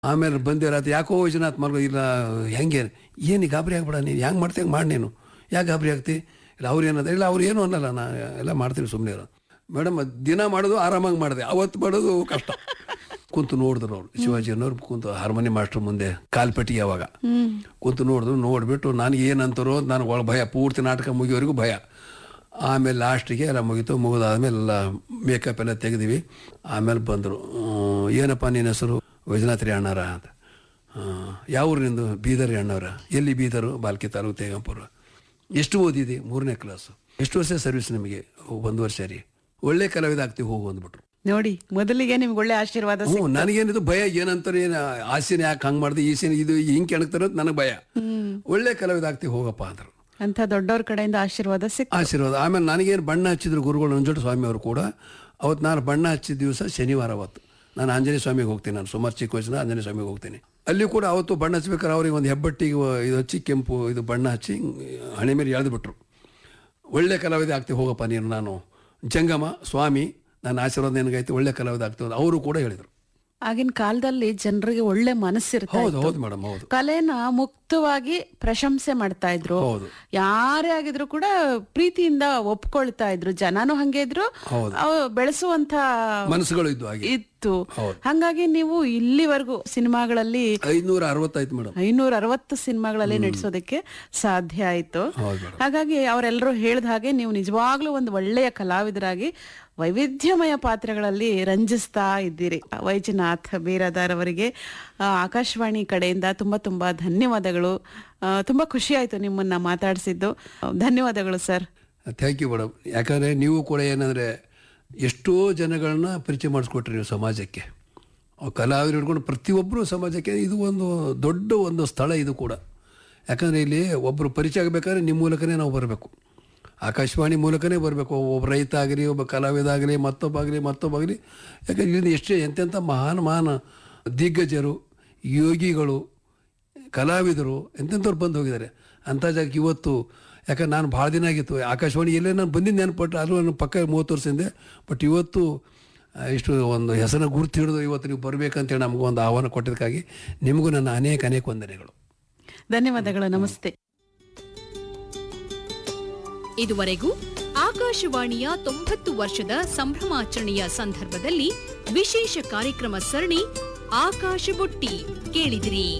ಆಮೇಲೆ ಬಂದಿರಾತ ಯಾಕೋ ವೈಜನಾಥ್ ಮಲ್ಗೋ ಇಲ್ಲ ಹೆಂಗೆ ಏನು ಗಾಬರಿ ಆಗ್ಬೇಡ ನೀನು ಹೆಂಗೆ ಮಾಡ್ತಿ ಹಂಗೆ ಮಾಡಿ ನೀನು ಯಾಕೆ ಗಾಬರಿ ಆಗ್ತಿ ಇಲ್ಲ ಅವ್ರು ಏನದ ಇಲ್ಲ ಅವ್ರು ಏನು ಅನ್ನಲ್ಲ ನಾ ಎಲ್ಲ ಮಾಡ್ತೀನಿ ಸುಮ್ಮನೆ ಇರೋ ಮೇಡಮ್ ದಿನ ಮಾಡೋದು ಆರಾಮಾಗಿ ಮಾಡಿದೆ ಅವತ್ತು ಮಾಡೋದು ಕಷ್ಟ ಕುಂತು ನೋಡಿದ್ರು ಅವ್ರು ಶಿವಾಜಿ ಅನ್ನೋರು ಕುಂತು ಹಾರ್ಮೋನಿ ಮಾಸ್ಟರ್ ಮುಂದೆ ಕಾಲ್ಪಟ್ಟಿ ಯಾವಾಗ ಕುಂತು ನೋಡಿದ್ರು ನೋಡಿಬಿಟ್ಟು ನನಗೆ ಏನಂತಾರೋ ಅಂತ ನನಗೆ ಒಳ ಭಯ ಪೂರ್ತಿ ನಾಟಕ ಮುಗಿಯೋವರೆಗೂ ಭಯ ಆಮೇಲೆ ಲಾಸ್ಟಿಗೆ ಎಲ್ಲ ಮುಗೀತು ಮುಗಿದಾದ್ಮೇಲೆ ಎಲ್ಲ ಮೇಕಪ್ ಎಲ್ಲ ತೆಗೆದಿವಿ ಆಮೇಲೆ ಬಂದರು ಏನಪ್ಪ ನಿನ್ನ ಹೆಸರು ವೈಜನಾಥ್ ರೀ ಅಣ್ಣಾರ ಅಂತ ಆ, ಯಾವ ಊರು ನಿಂದು ಬೀದರ್ ರೀ ಅಣ್ಣವ್ರ ಎಲ್ಲಿ ಬೀದರು ಬಾಲ್ಕಿ ತಾಲೂಕು ತೇಗಂಪುರ ಎಷ್ಟು ಓದಿದೆ ಮೂರನೇ ಕ್ಲಾಸು ಎಷ್ಟು ವರ್ಷ ಸರ್ವಿಸ್ ನಿಮಗೆ ಓ, ಒಂದು ವರ್ಷ ರೀ ಒಳ್ಳೆ ಕಲಾವಿದ ಆಗ್ತೀವಿ ಹೋಗು ಅಂದ್ಬಿಟ್ರು ನೋಡಿ ಮೊದಲಿಗೆ ನಿಮ್ಗೆ ಒಳ್ಳೆ ಆಶೀರ್ವಾದ ಹ್ಞೂ ನನಗೇನಿದು ಭಯ ಏನಂತಾರೆ ಏನು ಆಸೆನ ಯಾಕೆ ಹಂಗೆ ಮಾಡಿದೆ ಈ ಸೀನ್ ಇದು ಹಿಂಗೆ ಕೆಣಕ್ತಾರೆ ಅಂತ ನನಗೆ ಭಯ ಒಳ್ಳೆ ಕಲಾವಿದ ಆಗ್ತೀವಿ ಹೋಗಪ್ಪ ಅಂದರು ಅಂತ ದೊಡ್ಡವ್ರ ಕಡೆಯಿಂದ ಆಶೀರ್ವಾದ ಸಿಕ್ ಆಶೀರ್ವಾದ ಆಮೇಲೆ ನನಗೇನು ಬಣ್ಣ ಹಚ್ಚಿದ್ರು ಗುರುಗಳು ನಂಜೋಟ ಸ್ವಾಮಿ ಅವರು ಕೂಡ ಅವತ್ತು ನಾನು ಬಣ್ಣ ಹಚ್ಚಿದ ದಿವಸ ಶನಿವಾರ ಅವತ್ತು ನಾನು ಆಂಜನೇಯ ಸ್ವಾಮಿಗೆ ಹೋಗ್ತೀನಿ ನಾನು ಸುಮಾರು ಚಿಕ್ಕ ವಯಸ್ಸಿನ ಆಂಜನೇಯ ಸ್ವಾಮಿಗೆ ಹೋಗ್ತೀನಿ ಅಲ್ಲಿ ಕೂಡ ಅವತ್ತು ಬಣ್ಣ ಹಚ್ಬೇಕಾದ್ರೆ ಅವ್ರಿಗೆ ಒಂದು ಹೆಬ್ಬಟ್ಟಿಗೆ ಇದು ಹಚ್ಚಿ ಕೆಂಪು ಇದು ಬಣ್ಣ ಹಚ್ಚಿ ಹಣೆ ಮೇಲೆ ಎಳೆದು ಬಿಟ್ರು ಒಳ್ಳೆ ಕಲಾವಿದ ಆಗ್ತಿ ಹೋಗಪ್ಪ ನೀನು ನಾನು ಜಂಗಮ ಸ್ವಾಮಿ ನನ್ನ ಆಶೀರ್ವಾದ ನಿನಗೈತೆ ಒಳ್ಳೆ ಕಲಾವಿದ ಆಗ್ತದೆ ಅವರು ಕೂಡ ಹೇಳಿದರು ಆಗಿನ ಕಾಲದಲ್ಲಿ ಜನರಿಗೆ ಒಳ್ಳೆ ಮನಸ್ಸಿರ್ತಾ ಹೌದು ಇತ್ತು. ಹೌದು ಮೇಡಮ್ ಹೌದು ಕಲೆನ ಮುಕ್ತವಾಗಿ ಪ್ರಶಂಸೆ ಮಾಡ್ತಾ ಇದ್ರು ಹೌದು. ಯಾರೇ ಆಗಿದ್ರು ಕೂಡ ಪ್ರೀತಿಯಿಂದ ಒಪ್ಕೊಳ್ತಾ ಇದ್ರು ಜನನು ಹಂಗೆ ಇದ್ರು ಹೌದು. ಅವು ಬೆಳೆಸುವಂತ ಮನಸ್ಸುಗಳು ಇದ್ದು ಹಾಗೆ ಇತ್ತು ಹೌದು. ಹಂಗಾಗಿ ನೀವು ಇಲ್ಲಿವರೆಗೂ ಸಿನಿಮಾಗಳಲ್ಲಿ ಐದುನೂರ ಅರವತ್ತಾಯ್ತು ಮೇಡಮ್ ಐನೂರ ಅರವತ್ತು ಸಿನಿಮಾಗಳಲ್ಲಿ ನಟಿಸೋದಕ್ಕೆ ಸಾಧ್ಯ ಆಯ್ತು ಹೌದು ಮೇಡಮ್ ಹಾಗಾಗಿ ಅವರೆಲ್ಲರೂ ಹೇಳಿದ ಹಾಗೆ ನೀವು ನಿಜವಾಗ್ಲೂ ಒಂದು ಒಳ್ಳೆಯ ಕಲಾವಿದರಾಗಿ ವೈವಿಧ್ಯಮಯ ಪಾತ್ರಗಳಲ್ಲಿ ರಂಜಿಸ್ತಾ ಇದ್ದೀರಿ ವೈಜನಾಥ್ ಬೀರಾದಾರ್ ಅವರಿಗೆ ಆ, ಆಕಾಶವಾಣಿ ಕಡೆಯಿಂದ ತುಂಬಾ ತುಂಬಾ ಧನ್ಯವಾದಗಳು ಆ, ತುಂಬಾ ಖುಷಿ ಆಯ್ತು ನಿಮ್ಮನ್ನ ಮಾತಾಡಿಸಿದ್ದು ಧನ್ಯವಾದಗಳು ಸರ್ ಥ್ಯಾಂಕ್ ಯು ಮೇಡಮ್ ಯಾಕಂದರೆ ನೀವು ಕೂಡ ಏನಂದರೆ ಎಷ್ಟೋ ಜನಗಳನ್ನ ಪರಿಚಯ ಮಾಡಿಸ್ಕೊಟ್ರಿ ನೀವು ಸಮಾಜಕ್ಕೆ ಅವ್ ಕಲಾವಿದರು ಹಿಡ್ಕೊಂಡು ಪ್ರತಿಯೊಬ್ಬರು ಸಮಾಜಕ್ಕೆ ಇದು ಒಂದು ದೊಡ್ಡ ಒಂದು ಸ್ಥಳ ಇದು ಕೂಡ ಯಾಕಂದರೆ ಇಲ್ಲಿ ಒಬ್ಬರು ಪರಿಚಯ ಆಗಬೇಕಾದ್ರೆ ನಿಮ್ಮ ಮೂಲಕನೇ ನಾವು ಬರಬೇಕು ಆಕಾಶವಾಣಿ ಮೂಲಕನೇ ಬರಬೇಕು ಒಬ್ಬ ರೈತ ಆಗಲಿ ಒಬ್ಬ ಕಲಾವಿದ ಆಗಲಿ ಮತ್ತೊಬ್ಬ ಆಗಲಿ ಮತ್ತೊಬ್ಬ ಆಗಲಿ ಯಾಕಂದ್ರೆ ಇಲ್ಲಿಂದ ಎಷ್ಟೇ ಎಂತೆಂಥ ಮಹಾನ್ ಮಹಾನ್ ದಿಗ್ಗಜರು ಯೋಗಿಗಳು ಕಲಾವಿದರು ಎಂತೆಂಥವ್ರು ಬಂದು ಹೋಗಿದ್ದಾರೆ ಅಂಥ ಜಾಗಕ್ಕೆ ಇವತ್ತು ಯಾಕಂದ್ರೆ ನಾನು ಭಾಳ ದಿನ ಆಗಿತ್ತು ಆಕಾಶವಾಣಿ ಎಲ್ಲೇ ನಾನು ಬಂದಿದ್ದು ನೆನಪಟ್ಟು ಅದು ನನ್ನ ಪಕ್ಕ ಮೂವತ್ತು ವರ್ಷದಿಂದ ಬಟ್ ಇವತ್ತು ಆ, ಇಷ್ಟು ಒಂದು ಹೆಸರನ್ನ ಗುರುತು ಹಿಡಿದು ಇವತ್ತು ನೀವು ಬರಬೇಕಂತೇಳಿ ನಮಗೂ ಒಂದು ಆಹ್ವಾನ ಕೊಟ್ಟಿದ್ದಕ್ಕಾಗಿ ನಿಮಗೂ ನನ್ನ ಅನೇಕ ಅನೇಕ ವಂದನೆಗಳು ಧನ್ಯವಾದಗಳು ನಮಸ್ತೆ ಇದುವರೆಗೂ ಆಕಾಶವಾಣಿಯ ತೊಂಬತ್ತು ವರ್ಷದ ಸಂಭ್ರಮಾಚರಣೆಯ ಸಂದರ್ಭದಲ್ಲಿ ವಿಶೇಷ ಕಾರ್ಯಕ್ರಮ ಸರಣಿ ಆಕಾಶ ಬುಟ್ಟಿ ಕೇಳಿದಿರಿ